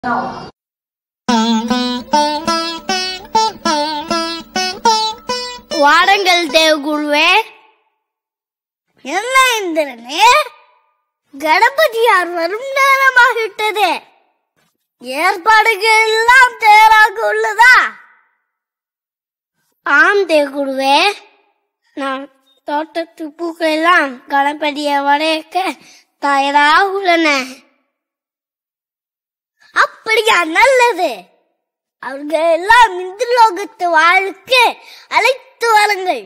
வாருங்கள் தேவகுருவே என்ன இந்திரனே கணபதியார் வரும் நேரமாகிவிட்டது ஏற்பாடுகள் எல்லாம் தயாராக உள்ளதா ஆம் தேவகுருவே நான் தோட்டத்து பூக்கள் எல்லாம் கணபதியை வரையக்க தயாராக உள்ளன அப்படியா நல்லது அவர்கள் எல்லாம் இந்திரலோகத்து வாழ்க்கை அழைத்து வாருங்கள்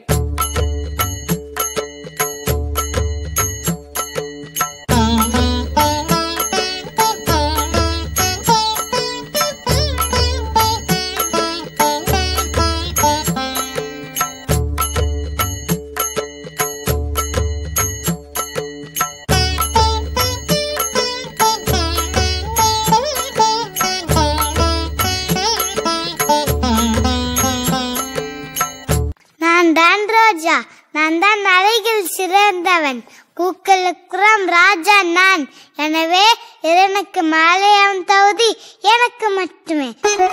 நான் தான் ரோஜா நான் தான் அழகில் சிறந்தவன் பூக்களுக்குறம் ராஜா நான் எனவே எனக்கு மாலையாம் தகுதி எனக்கு மட்டுமே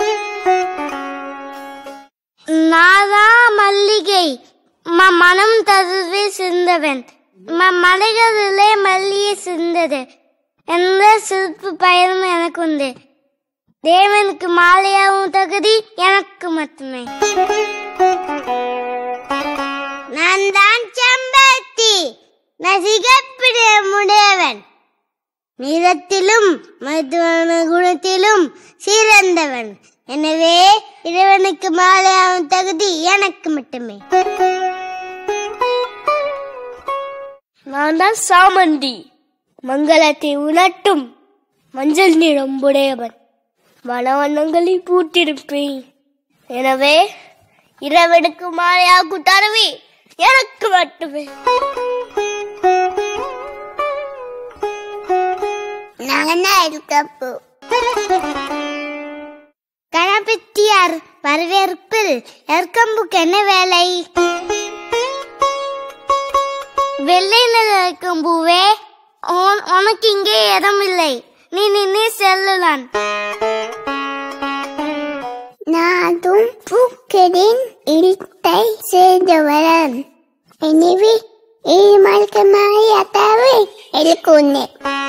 நாதான் மல்லிகை ம மனம் ததுவே சிந்தவன் ம மலைகளிலே மல்லிகை சிந்தது எந்த சிறப்பு பயனும் எனக்கு உண்டு தேவனுக்கு மாலையாவும் தகுதி எனக்கு மட்டுமே நான் தான் செம்பருத்தி நசிகப்பிட முடையவன் நிறத்திலும் மருத்துவ குணத்திலும் சிறந்தவன் எனவே இறைவனுக்கு மாலையாகும் தகுதி எனக்கு மட்டுமே நான் தான் சாமந்தி மங்களத்தை உணர்த்தும் மஞ்சள் நிறம் உடையவன் வனவண்ணங்களில் பூத்திருப்பேன் எனவே இறைவனுக்கு மாலையாகும் தருவி எனக்கு மட்டுமே கணபதியார் வரவேற்பில் எற்கம்புக்கு என்ன வேலை வெள்ளை நிற பூவே உனக்கு இங்கே இடம் இல்லை நீ நின்று செல்லலாம் நானும் பூக்களின் இழுத்தை சேர்ந்தவரன் எனவே ஏழுமலைக்கமாய் அத்தாவை எழுக்குன்னே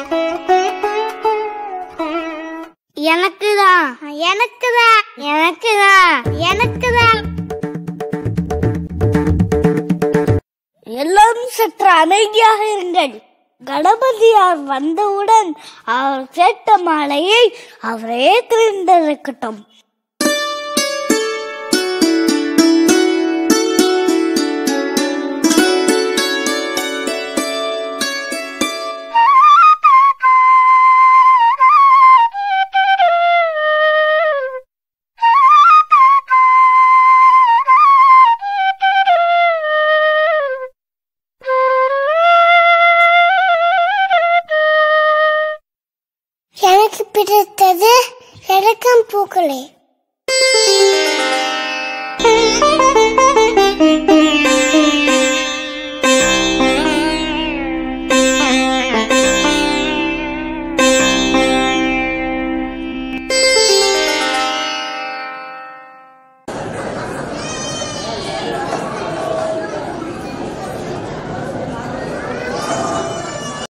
எனக்குதான் எனக்குதான் எனக்குதான் எனக்குதான் எல்லோரும் சற்று அமைதியாக இருங்கள் கணபதியார் வந்தவுடன் அவர் கேட்ட மாலையை அவரே தெரிந்திருக்கட்டும் எனக்கு பிடித்தது இறக்கம் பூக்களே